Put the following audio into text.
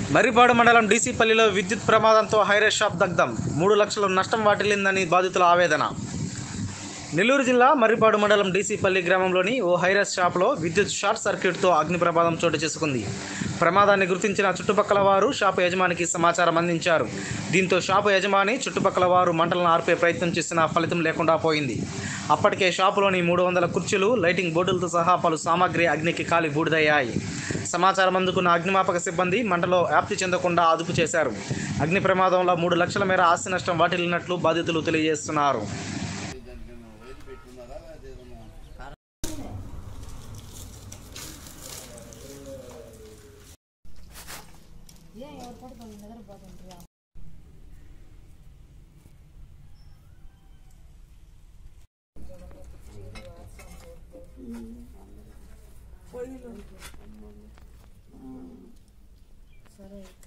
మర్రిపాడు మండలం డీసీపల్లిలో విద్యుత్ ప్రమాదంతో high-rise shop దగ్ధం మూడు లక్షల నష్టం వాటిల్లిందని బాధితుల ఆవేదన నెల్లూరు జిల్లా మర్రిపాడు మండలం డీసీపల్లి గ్రామంలోని ఓ హైరేస్ షాప్లో విద్యుత్ షార్ట్ సర్క్యూట్తో అగ్ని ప్రమాదం చోటు చేసుకుంది ప్రమాదాన్ని గుర్తించిన చుట్టుపక్కల వారు షాపు యజమానికి సమాచారం అందించారు దీంతో షాపు యజమాని చుట్టుపక్కల వారు మంటలను ఆర్పే ప్రయత్నం చేసినా ఫలితం లేకుండా పోయింది అప్పటికే షాపులోని మూడు వందల కుర్చీలు లైటింగ్ బోర్డులతో సహా పలు సామాగ్రి అగ్నికి కాలి బూడిదయ్యాయి సమాచారం అందుకున్న అగ్నిమాపక సిబ్బంది మంటలో వ్యాప్తి చెందకుండా అదుపు చేశారు అగ్ని ప్రమాదంలో మూడు లక్షల మేర ఆస్తి నష్టం వాటిల్లినట్లు బాధితులు తెలియజేస్తున్నారు సరే